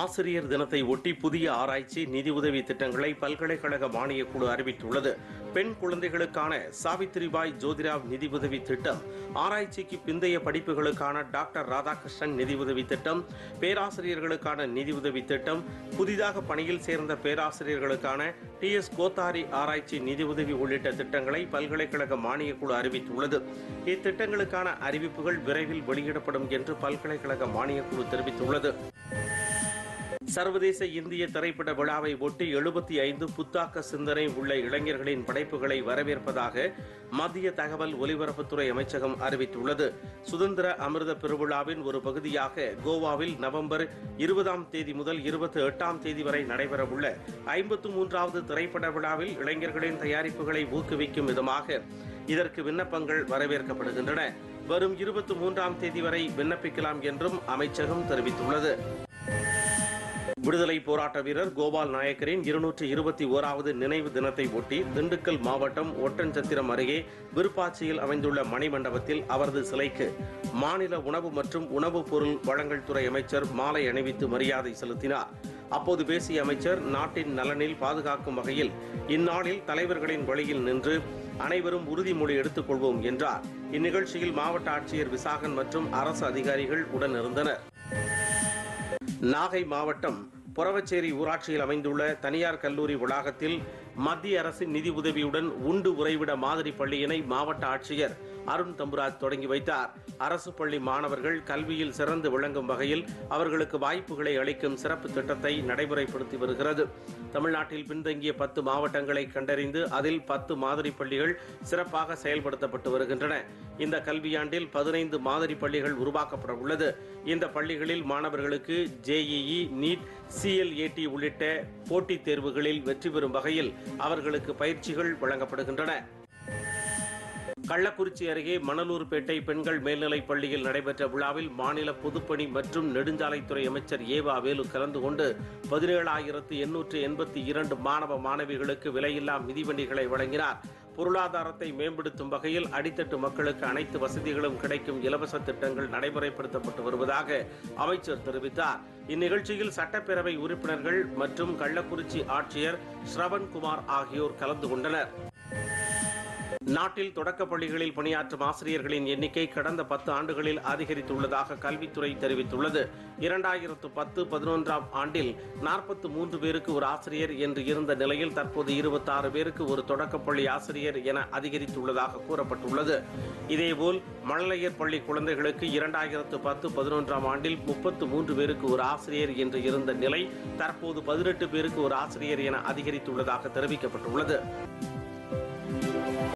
ஆசிரியர் தினத்தை ஒட்டி புதிய ஆராய்ச்சி நிதியுதவி திட்டங்களை பல்கலைக்கழக மானியக் குழு அறிவித்துள்ளது பெண் குழந்தைகளுக்கான சாவித்திரிபாய் ஜோதிராவ் நிதியுதவி திட்டம் ஆராய்ச்சிக்கு பிந்தைய படிப்புகளுக்கான டாக்டர் ராதாகிருஷ்ணன் நிதியுதவி திட்டம் பேராசிரியர்களுக்கான நிதியுதவி திட்டம் புதிதாக பணியில் சேர்ந்த பேராசிரியர்களுக்கான டி எஸ் கோத்தாரி ஆராய்ச்சி நிதியுதவி உள்ளிட்ட திட்டங்களை பல்கலைக்கழக மானியக் குழு அறிவித்துள்ளது இத்திட்டங்களுக்கான அறிவிப்புகள் விரைவில் வெளியிடப்படும் என்று பல்கலைக்கழக மானியக் குழு தெரிவித்துள்ளது சர்வதேச இந்திய திரைப்பட விழாவை ஒட்டி எழுபத்தி ஐந்து புத்தாக்க சிந்தனை உள்ள இளைஞர்களின் படைப்புகளை வரவேற்பதாக மத்திய தகவல் ஒலிபரப்புத்துறை அமைச்சகம் அறிவித்துள்ளது சுதந்திர அமிர்த பெருவிழாவின் ஒரு பகுதியாக கோவாவில் நவம்பர் இருபதாம் தேதி முதல் இருபத்தி எட்டாம் தேதி வரை நடைபெறவுள்ள ஐம்பத்து மூன்றாவது திரைப்பட விழாவில் இளைஞர்களின் தயாரிப்புகளை ஊக்குவிக்கும் விதமாக இதற்கு விண்ணப்பங்கள் வரவேற்கப்படுகின்றன வரும் இருபத்தி மூன்றாம் தேதி வரை விண்ணப்பிக்கலாம் என்றும் அமைச்சகம் தெரிவித்துள்ளது விடுதலை போராட்ட வீரர் கோபால் நாயக்கரின் இருநூற்றி இருபத்தி ஓராவது நினைவு தினத்தை ஒட்டி திண்டுக்கல் மாவட்டம் ஒட்டன்சத்திரம் அருகே விருப்பாட்சியில் அமைந்துள்ள மணிமண்டபத்தில் அவரது சிலைக்கு மாநில உணவு மற்றும் உணவுப் பொருள் வழங்கல் துறை அமைச்சர் மாலை அணிவித்து மரியாதை செலுத்தினார் அப்போது பேசிய அமைச்சர் நாட்டின் நலனில் பாதுகாக்கும் வகையில் இந்நாளில் தலைவர்களின் வழியில் நின்று அனைவரும் உறுதிமொழி எடுத்துக் கொள்வோம் என்றார் இந்நிகழ்ச்சியில் மாவட்ட ஆட்சியர் விசாகன் மற்றும் அரசு அதிகாரிகள் உடன் இருந்தனர் நாகை மாவட்டம் பொறவச்சேரி ஊராட்சியில் அமைந்துள்ள தனியார் கல்லூரி வளாகத்தில் மத்திய அரசின் நிதி உதவியுடன் உண்டு உறைவிட மாதிரி பள்ளியினை மாவட்ட ஆட்சியர் அருண் தம்புராஜ் தொடங்கி வைத்தார் அரசு பள்ளி மாணவர்கள் கல்வியில் சிறந்து விளங்கும் வகையில் அவர்களுக்கு வாய்ப்புகளை அளிக்கும் சிறப்பு திட்டத்தை நடைமுறைப்படுத்தி வருகிறது தமிழ்நாட்டில் பின்தங்கிய பத்து மாவட்டங்களை கண்டறிந்து அதில் பத்து மாதிரி பள்ளிகள் சிறப்பாக செயல்படுத்தப்பட்டு வருகின்றன இந்த கல்வியாண்டில் பதினைந்து மாதிரி பள்ளிகள் உருவாக்கப்பட உள்ளது இந்த பள்ளிகளில் மாணவர்களுக்கு ஜேஇஇ நீட் சிஎல்ஏடி உள்ளிட்ட போட்டித் தேர்வுகளில் வெற்றி பெறும் வகையில் அவர்களுக்கு பயிற்சிகள் வழங்கப்படுகின்றன கள்ளக்குறிச்சி அருகே மணலூர்பேட்டை பெண்கள் மேல்நிலைப் பள்ளியில் நடைபெற்ற விழாவில் மாநில பொதுப்பணி மற்றும் நெடுஞ்சாலைத்துறை அமைச்சர் ஏவா வேலு கலந்து கொண்டு பதினேழாயிரத்து எண்ணூற்று எண்பத்தி இரண்டு மாணவ மாணவிகளுக்கு விலையில்லா மிதிவண்டிகளை வழங்கினார் பொருளாதாரத்தை மேம்படுத்தும் வகையில் அடித்தட்டு மக்களுக்கு அனைத்து வசதிகளும் கிடைக்கும் இலவச திட்டங்கள் நடைமுறைப்படுத்தப்பட்டு வருவதாக அமைச்சர் தெரிவித்தார் இந்நிகழ்ச்சியில் சட்டப்பேரவை உறுப்பினர்கள் மற்றும் கள்ளக்குறிச்சி ஆட்சியர் ஸ்ரவன்குமார் ஆகியோர் கலந்து கொண்டனர் நாட்டில் தொடக்க பள்ளிகளில் பணியாற்றும் ஆசிரியர்களின் எண்ணிக்கை கடந்த பத்து ஆண்டுகளில் அதிகரித்துள்ளதாக கல்வித்துறை தெரிவித்துள்ளது இரண்டாயிரத்து பத்து பதினொன்றாம் ஆண்டில் நாற்பத்து மூன்று பேருக்கு ஒரு ஆசிரியர் என்று இருந்த நிலையில் தற்போது இருபத்தாறு பேருக்கு ஒரு தொடக்கப்பள்ளி ஆசிரியர் என அதிகரித்துள்ளதாக கூறப்பட்டுள்ளது இதேபோல் மழலையர் பள்ளி குழந்தைகளுக்கு இரண்டாயிரத்து பத்து பதினொன்றாம் ஆண்டில் முப்பத்து மூன்று பேருக்கு ஒரு ஆசிரியர் என்று இருந்த நிலை தற்போது பதினெட்டு பேருக்கு ஒரு ஆசிரியர் என அதிகரித்துள்ளதாக தெரிவிக்கப்பட்டுள்ளது